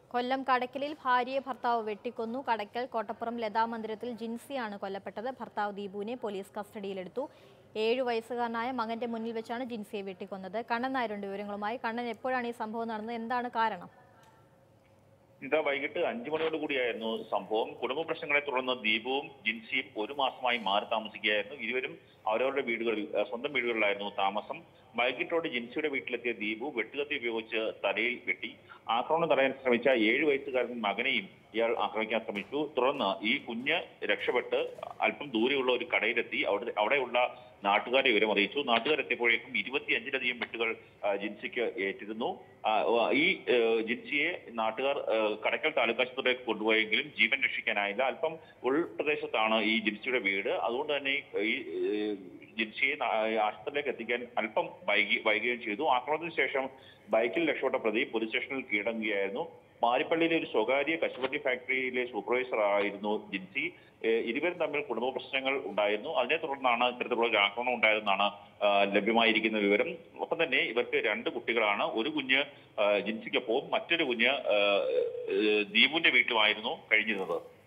കൊല്ലം കടക്കലിൽ ഭാര്യയെ ഭർത്താവ് വെട്ടിക്കൊന്നു കടക്കൽ കോട്ടപ്പുറം ലതാ മന്ദിരത്തിൽ ജിൻസിയാണ് കൊല്ലപ്പെട്ടത് ഭർത്താവ് ദീപുവിനെ പോലീസ് കസ്റ്റഡിയിലെടുത്തു ഏഴു വയസ്സുകാരനായ മകന്റെ മുന്നിൽ വെച്ചാണ് ജിൻസിയെ വെട്ടിക്കൊന്നത് കണ്ണൻ നായരുണ്ട് വിവരങ്ങളുമായി കണ്ണൻ എപ്പോഴാണ് ഈ സംഭവം നടന്നത് എന്താണ് കാരണം ഇതാ വൈകിട്ട് അഞ്ചു മണിയോട് കൂടിയായിരുന്നു സംഭവം കുടുംബ പ്രശ്നങ്ങളെ തുടർന്ന് ദീപവും ജിൻസിയും ഒരു മാസമായി മാറി താമസിക്കുകയായിരുന്നു ഇരുവരും അവരവരുടെ വീടുകളിൽ ഏഹ് സ്വന്തം വീടുകളിലായിരുന്നു താമസം വൈകിട്ടോട് ജിൻസിയുടെ വീട്ടിലെത്തിയ ദീപു വെട്ടുകത്തി ഉപയോഗിച്ച് തലയിൽ വെട്ടി ആക്രമണം തടയാൻ ശ്രമിച്ച ഏഴു വയസ്സുകാരൻ മകനെയും ഇയാൾ ആക്രമിക്കാൻ ശ്രമിച്ചു തുടർന്ന് ഈ കുഞ്ഞ് രക്ഷപ്പെട്ട് അല്പം ദൂരെയുള്ള ഒരു കടയിലെത്തി അവിടെ അവിടെയുള്ള നാട്ടുകാരെ വിവരം അറിയിച്ചു നാട്ടുകാരെത്തിയപ്പോഴേക്കും ഇരുപത്തിയഞ്ചിലധികം വെട്ടുകൾ ആ, ജിൻസിക്ക് ഏറ്റിരുന്നു ആ, ഈ ഏഹ്, ജിൻസിയെ നാട്ടുകാർ ഏഹ്, കടക്കൽ താലൂക്ക് ആശുപത്രിയിലേക്ക് കൊണ്ടുപോയെങ്കിലും ജീവൻ രക്ഷിക്കാനായില്ല അല്പം ഉൾപ്രദേശത്താണ് ഈ ജിൻസിയുടെ വീട് അതുകൊണ്ട് തന്നെ ഈ ഏഹ്, ജിൻസിയെ നാ- ആശുപത്രിയിലേക്ക് എത്തിക്കാൻ അല്പം വൈകി വൈകുകയും ചെയ്തു ആക്രമണത്തിന് ശേഷം ബൈക്കിൽ രക്ഷപ്പെട്ട പ്രതി പോലീസ് സ്റ്റേഷനിൽ കീഴടങ്ങുകയായിരുന്നു മാരിപ്പള്ളിയിലെ ഒരു സ്വകാര്യ കശുവണ്ടി ഫാക്ടറിയിലെ സൂപ്പർവൈസർ ആയിരുന്നു ജിൻസി ഏഹ് ഇരുവരും തമ്മിൽ കുടുംബ പ്രശ്നങ്ങൾ ഉണ്ടായിരുന്നു അതിനെ തുടർന്നാണ് ഇത്തരത്തിലുള്ള ഒരു ആക്രമണം ഉണ്ടായതെന്നാണ് ആ, ലഭ്യമായിരിക്കുന്ന വിവരം ഒപ്പം തന്നെ ഇവർക്ക് രണ്ട് കുട്ടികളാണ് ഒരു കുഞ്ഞ് ആ, ജിൻസിക്കൊപ്പവും മറ്റൊരു കുഞ്ഞ് ആ, ഏഹ്, ദീപുവിന്റെ വീട്ടിലുമായിരുന്നു കഴിഞ്ഞിരുന്നത്